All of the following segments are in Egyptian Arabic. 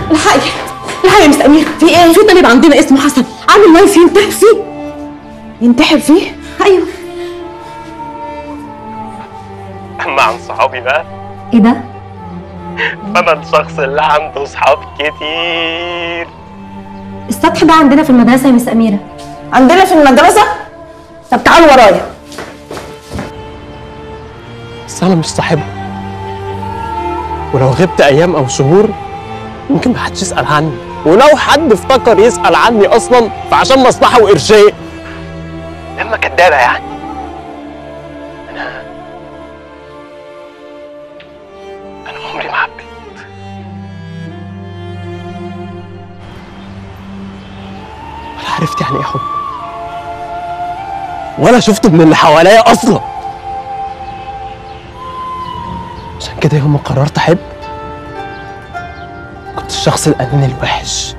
الحقي الحقي يا مس امير في ايه في طالب عندنا اسمه حسن عامل لايف ينتحر فيه ينتحر فيه ايوه اما عن صحابي بقى ايه ده؟ فانا الشخص اللي عنده صحاب كتير السطح ده عندنا في المدرسة يا مس أميرة عندنا في المدرسه طب تعالوا ورايا بس انا مش صاحبه ولو غبت ايام او شهور ممكن محدش يسال عني ولو حد افتكر يسال عني اصلا فعشان مصلحه وقرشين اما كدابه يعني انا انا عمري ما حبيت ولا عرفت يعني ايه حب ولا شفته من اللي حواليا اصلا عشان كده يوم ما قررت احب كنت الشخص الاناني الوحش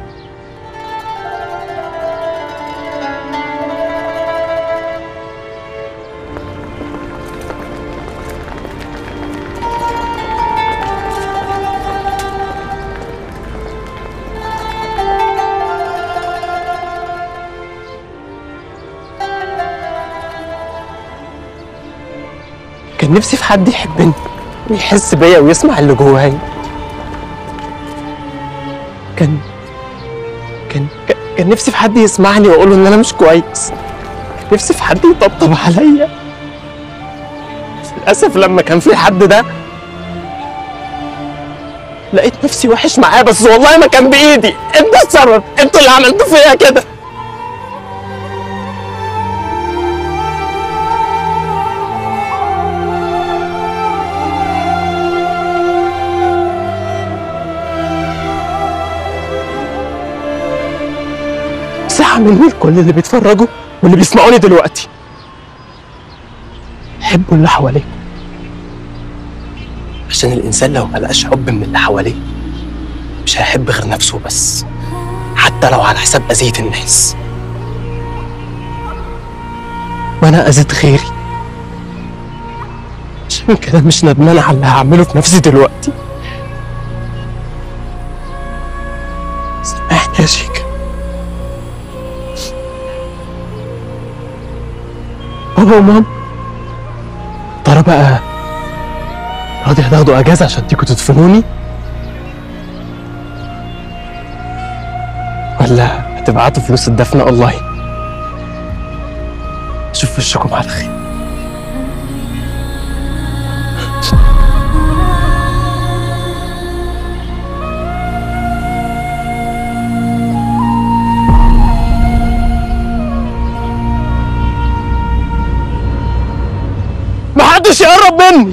كان نفسي في حد يحبني ويحس بيا ويسمع اللي جوايا كان كان كان نفسي في حد يسمعني واقول له ان انا مش كويس كان نفسي في حد يطبطب عليا بس للاسف لما كان في حد ده لقيت نفسي وحش معاه بس والله ما كان بايدي انت السبب انتوا اللي عملتوا فيا كده نصيحة مني لكل اللي بيتفرجوا واللي بيسمعوني دلوقتي حبوا اللي حواليكم عشان الإنسان لو ملقاش حب من اللي حواليه مش هيحب غير نفسه بس حتى لو على حساب أذية الناس وأنا أذيت غيري عشان كده مش ندمان على اللي هعمله في نفسي دلوقتي سامحني يا شيكا بابا وماما ترى بقى راضي هتاخدوا اجازه عشان تيجوا تدفنوني ولا هتبعتوا فلوس الدفن اونلاين اشوف وشكم على خير محدش يقرب مني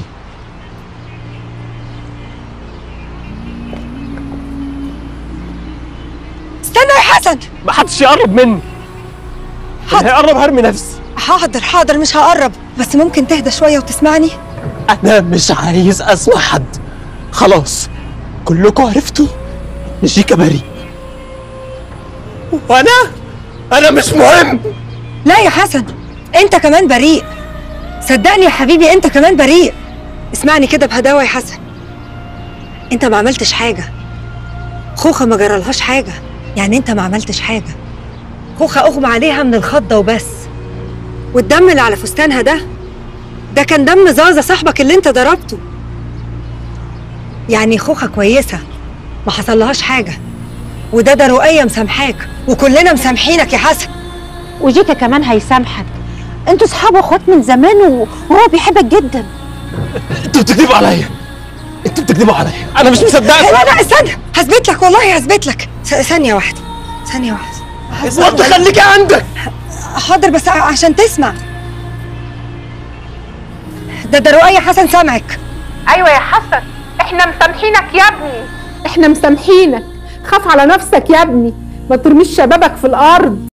استنى يا حسن محدش يقرب مني اللي هيقرب هرمي نفسي حاضر حاضر مش هقرب بس ممكن تهدى شوية وتسمعني انا مش عايز اسمع حد خلاص كلكم عرفتوا ان شيكا بريء وانا انا مش مهم لا يا حسن انت كمان بريء صدقني يا حبيبي انت كمان بريء اسمعني كده بهداوة يا حسن انت ما عملتش حاجة خوخة ما جرالهاش حاجة يعني انت ما عملتش حاجة خوخة اغمى عليها من الخضة وبس والدم اللي على فستانها ده ده كان دم زازة صاحبك اللي انت ضربته يعني خوخة كويسة ما حصلهاش حاجة وده ده رؤية مسامحاك وكلنا مسامحينك يا حسن وجيكا كمان هيسامحك انتوا صحاب واخوات من زمان و- وهو بيحبك جدا انتوا بتكذبوا عليا انتوا بتكذبوا عليا انا مش مصدقك لا لا استنى هثبت لك والله هثبت لك ث- ثانية واحدة ثانية واحدة برضه خليكي عندك حاضر بس ع- عشان تسمع ده ده رؤية حسن سامعك ايوه يا حسن احنا مسامحينك يا ابني احنا مسامحينك خاف على نفسك يا ابني ما ترميش شبابك في الارض